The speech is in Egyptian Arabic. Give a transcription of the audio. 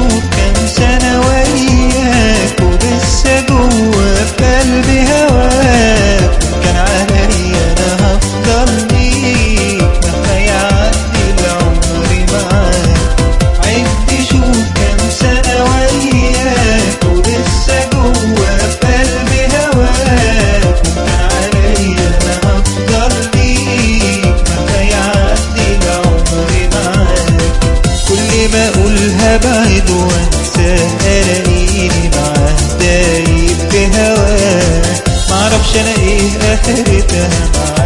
شوف كام سنة وياك ولسه جوا في قلبي هواك كان عليا انا هفضل ليك مهما يعدي العمر معاك عد شوف كام سنة وياك ولسه جوا في قلبي هواك كان عليا انا هفضل ليك مهما يعدي العمر معاك كل ما اقولها بعد وانساه الاقيني معاه دايب في هواه معرفش انا ايه اخرتها معاه